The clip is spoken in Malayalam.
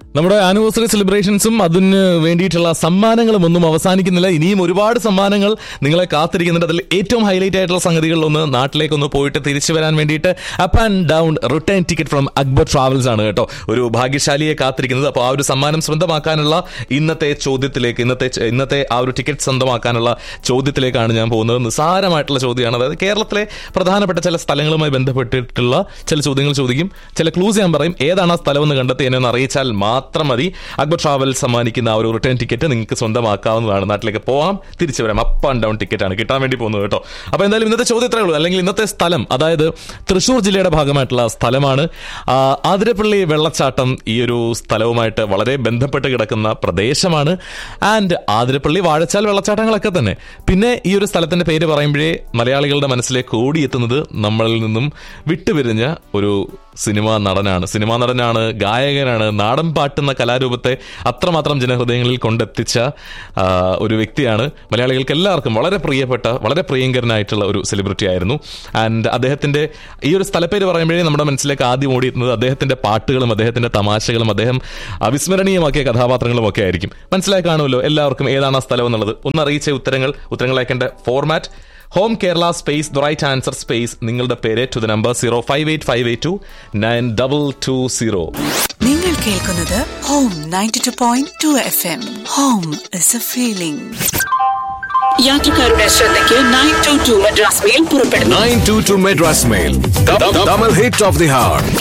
നമ്മുടെ ആനിവേഴ്സറി സെലിബ്രേഷൻസും അതിന് വേണ്ടിയിട്ടുള്ള സമ്മാനങ്ങളും ഒന്നും അവസാനിക്കുന്നില്ല ഇനിയും ഒരുപാട് സമ്മാനങ്ങൾ നിങ്ങളെ കാത്തിരിക്കുന്നുണ്ട് അതിൽ ഏറ്റവും ഹൈലൈറ്റ് ആയിട്ടുള്ള സംഗതികളിലൊന്ന് നാട്ടിലേക്ക് ഒന്ന് പോയിട്ട് തിരിച്ചു വരാൻ വേണ്ടിയിട്ട് up and down return ticket from Akbar travels ആണ് കേട്ടോ ഒരു ഭാഗ്യശാലിയെ കാത്തിരിക്കുന്നത് അപ്പോൾ ആ ഒരു സമ്മാനം സ്വന്തമാക്കാനുള്ള ഇന്നത്തെ ചോദ്യത്തിലേക്ക് ഇന്നത്തെ ഇന്നത്തെ ആ ഒരു ടിക്കറ്റ് സ്വന്തമാക്കാനുള്ള ചോദ്യത്തിലേക്കാണ് ഞാൻ പോകുന്നത് നിസ്സാരമായിട്ടുള്ള ചോദ്യമാണ് അതായത് കേരളത്തിലെ പ്രധാനപ്പെട്ട ചില സ്ഥലങ്ങളുമായി ബന്ധപ്പെട്ടിട്ടുള്ള ചില ചോദ്യങ്ങൾ ചോദിക്കും ചില ക്ലൂസ് ഞാൻ പറയും ഏതാണ് ആ സ്ഥലം എന്ന് കണ്ടെത്തി എന്നെ ഒന്ന് അറിയിച്ചാൽ മാത്രം മതി അക്ബർ ട്രാവൽ സമ്മാനിക്കുന്ന ആ ഒരു റിട്ടേൺ ടിക്കറ്റ് നിങ്ങൾക്ക് സ്വന്തമാക്കാവുന്നതാണ് നാട്ടിലേക്ക് പോവാം തിരിച്ചു വരാം അപ്പ് ആൻഡ് ഡൗൺ ടിക്കറ്റ് ആണ് കിട്ടാൻ വേണ്ടി പോകുന്നത് കേട്ടോ അപ്പോൾ എന്തായാലും ഇന്നത്തെ ചോദ്യം ഇത്രയേ ഉള്ളൂ അല്ലെങ്കിൽ ഇന്നത്തെ സ്ഥലം അതായത് തൃശ്ശൂർ ജില്ലയുടെ ഭാഗമായിട്ടുള്ള സ്ഥലമാണ് ആ, ആതിരപ്പള്ളി വെള്ളച്ചാട്ടം ഈ ഒരു സ്ഥലവുമായിട്ട് വളരെ ബന്ധപ്പെട്ട് കിടക്കുന്ന പ്രദേശമാണ് ആൻഡ് ആതിരപ്പള്ളി വാഴച്ചാൽ വെള്ളച്ചാട്ടങ്ങളൊക്കെ തന്നെ പിന്നെ ഈ ഒരു സ്ഥലത്തിന്റെ പേര് പറയുമ്പോഴേ മലയാളികളുടെ മനസ്സിലേക്ക് ഓടിയെത്തുന്നത് നമ്മളിൽ നിന്നും വിട്ടുപിരിഞ്ഞ ഒരു സിനിമാ നടനാണ് സിനിമാ നടനാണ് ഗായകനാണ് നാടൻ പാട്ടുന്ന കലാരൂപത്തെ അത്രമാത്രം ജനഹൃദയങ്ങളിൽ കൊണ്ടെത്തിച്ച ആ, ഒരു വ്യക്തിയാണ് മലയാളികൾക്ക് എല്ലാവർക്കും വളരെ പ്രിയപ്പെട്ട വളരെ പ്രിയങ്കരനായിട്ടുള്ള ഒരു സെലിബ്രിറ്റി ആയിരുന്നു ആൻഡ് അദ്ദേഹത്തിന്റെ ഈ ഒരു സ്ഥലപ്പേര് പറയുമ്പോഴേ നമ്മുടെ മനസ്സിലേക്ക് ആദ്യം ഓടിയെത്തുന്നത് അദ്ദേഹത്തിന്റെ പാട്ടുകളും അദ്ദേഹത്തിന്റെ തമാശകളും അദ്ദേഹം അവിസ്മരണീയമാക്കിയ കഥാപാത്രങ്ങളും ഒക്കെ ആയിരിക്കും മനസ്സിലായി കാണുമല്ലോ എല്ലാവർക്കും ഏതാണ് ആ സ്ഥലം എന്നുള്ളത് ഒന്ന് അറിയിച്ച ഉത്തരങ്ങൾ ഉത്തരങ്ങൾ അയക്കേണ്ട format home Kerala space the right answer space നിങ്ങളുടെ പേര് to the number zero five eight five eight two nine double two zero നിങ്ങൾ കേൾക്കുന്നത് home ninety two point two F M home is a feeling യാത്രക്കാരുടെ ശ്രദ്ധയ്ക്ക് nine two two Madras mail പുറപ്പെടുന്നു 922 Madras Mail. The, the, double hit of the hour.